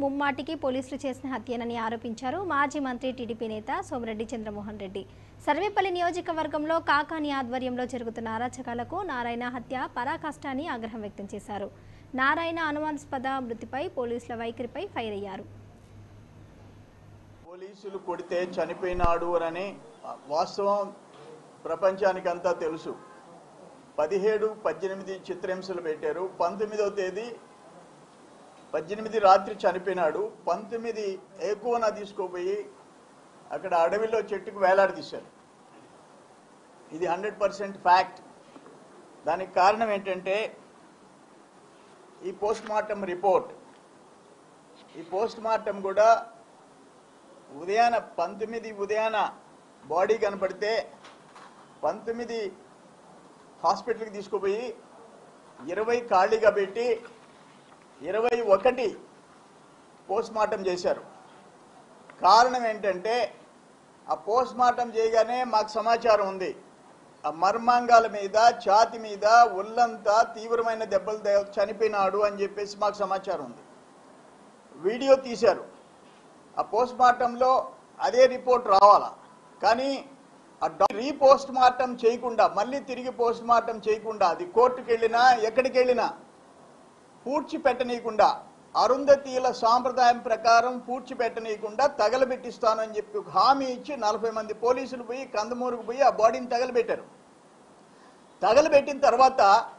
ముమ్మాటికి పోలీసులు చేసిన హత్యేనని ఆరోపించారు మాజీ మంత్రి టీడీపీ నేత సోమిరెడ్డి చంద్రమోహన్ రెడ్డి సర్వేపల్లి నియోజకవర్గంలో కాకాని ఆధ్వర్యంలో జరుగుతున్న అరాచకాలకు నారాయణ హత్య పరాకాష్ట అని ఆగ్రహం వ్యక్తం చేశారు నారాయణ అనుమానాస్పద మృతిపై పోలీసుల వైఖరిపై ఫైర్ అయ్యారు పోలీసులు కొడితే చనిపోయినాడు అని వాస్తవం ప్రపంచానికంతా తెలుసు పదిహేడు పద్దెనిమిది చిత్రహింసలు పెట్టారు పంతొమ్మిదవ తేదీ పద్దెనిమిది రాత్రి చనిపోయినాడు పంతొమ్మిది ఏకువన తీసుకోపోయి అక్కడ అడవిలో చెట్టుకు వేలాడదీశారు ఇది హండ్రెడ్ పర్సెంట్ ఫ్యాక్ట్ దానికి కారణం ఏంటంటే ఈ పోస్ట్ మార్టం రిపోర్ట్ ఈ పోస్ట్ మార్టం కూడా ఉదయాన పంతొమ్మిది ఉదయాన బాడీ కనపడితే పంతొమ్మిది హాస్పిటల్కి తీసుకుపోయి ఇరవై ఖాళీగా పెట్టి ఇరవై ఒకటి పోస్ట్ మార్టం చేశారు కారణం ఏంటంటే ఆ పోస్ట్ మార్టం చేయగానే మాకు సమాచారం ఉంది ఆ మర్మాంగాల మీద ఛాతి మీద ఒళ్ళంతా తీవ్రమైన దెబ్బలు దే- చనిపోయినాడు అని చెప్పేసి మాకు సమాచారం ఉంది వీడియో తీశారు ఆ పోస్ట్ మార్టంలో అదే రిపోర్ట్ రావాలా కానీ ఆ డా- రీపోస్ట్ మార్టం చేయకుండా మళ్ళీ తిరిగి పోస్ట్ మార్టం చేయకుండా అది కోర్టుకు వెళ్ళినా ఎక్కడికి వెళ్ళినా పూడ్చి పెట్టనీయకుండా అరుంధతీయుల సాంప్రదాయం ప్రకారం పూడ్చి పెట్టనీయకుండా తగలబెట్టిస్తానని చెప్పి ఒక హామీ ఇచ్చి నలభై మంది పోలీసులు పోయి కందమూరుకు పోయి ఆ బాడీని తగలబెట్టారు తగలబెట్టిన తర్వాత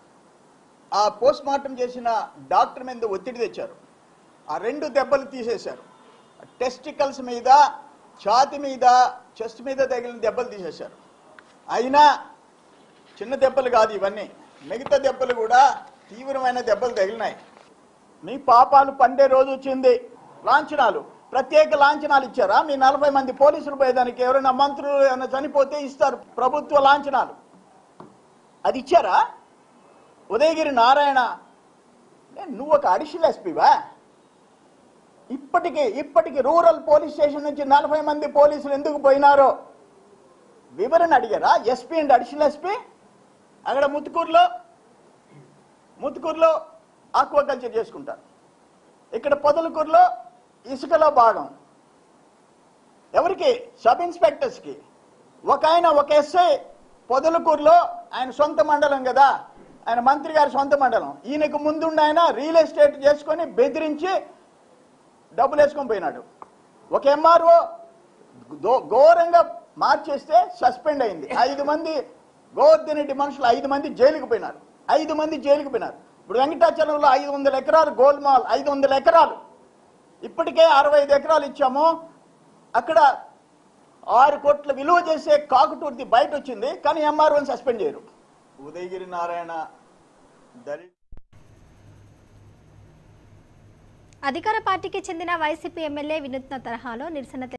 ఆ పోస్ట్ మార్టం చేసిన డాక్టర్ మీద ఒత్తిడి తెచ్చారు ఆ రెండు దెబ్బలు తీసేశారు టెస్టికల్స్ మీద ఛాతి మీద చెస్ట్ మీద తగిలిన దెబ్బలు తీసేశారు అయినా చిన్న దెబ్బలు కాదు ఇవన్నీ మిగతా దెబ్బలు కూడా తీవ్రమైన దెబ్బలు తగిలినాయి మీ పాపాలు పండే రోజు వచ్చింది లాంఛనాలు ప్రత్యేక లాంఛనాలు ఇచ్చారా మీ నలభై మంది పోలీసులు పోయేదానికి ఎవరైనా మంత్రులు ఏమైనా చనిపోతే ఇస్తారు ప్రభుత్వ లాంఛనాలు అది ఇచ్చారా ఉదయగిరి నారాయణ ఏ, నువ్వు ఒక అడిషనల్ ఎస్పీవా ఇప్పటికి ఇప్పటికి రూరల్ పోలీస్ స్టేషన్ నుంచి నలభై మంది పోలీసులు ఎందుకు పోయినారో వివరణ అడిగారా ఎస్పీ అండ్ అడిషనల్ ఎస్పీ అక్కడ ముత్తుకూరులో ముత్తుకూరులో ఆక్వాకల్చర్ చేసుకుంటారు ఇక్కడ పొదలకూరులో ఇసుకలో భాగం ఎవరికి సబ్ ఇన్స్పెక్టర్స్కి ఒక ఆయన ఒక ఎస్ఐ పొదలకూరులో ఆయన సొంత మండలం కదా ఆయన మంత్రి గారి సొంత మండలం ఈయనకు ముందుండి ఆయన రియల్ ఎస్టేట్ చేసుకొని బెదిరించి డబ్బులు వేసుకొని పోయినాడు ఒక ఎంఆర్ఓ ఘోరంగా మార్చేస్తే సస్పెండ్ అయింది ఐదు మంది గోవర్ధన్ రెడ్డి మనుషులు ఐదు మంది జైలుకు పోయినారు ఐదు మంది జైలుకు పోయినారు ఇప్పుడు వెంకటాచలంలో ఐదు వందల ఎకరాలు గోల్మాల్ ఐదు వందల ఎకరాలు ఇప్పటికే అరవై ఐదు ఎకరాలు ఇచ్చాము అక్కడ ఆరు కోట్ల విలువ చేసే కాకుటూర్ది బయట వచ్చింది కానీ ఎంఆర్ఓని సస్పెండ్ చేయరు ఉదయగిరి నారాయణ దళిత అధికార పార్టీకి చెందిన వైసీపీ ఎమ్మెల్యే వినూత్న తరహాలో నిరసన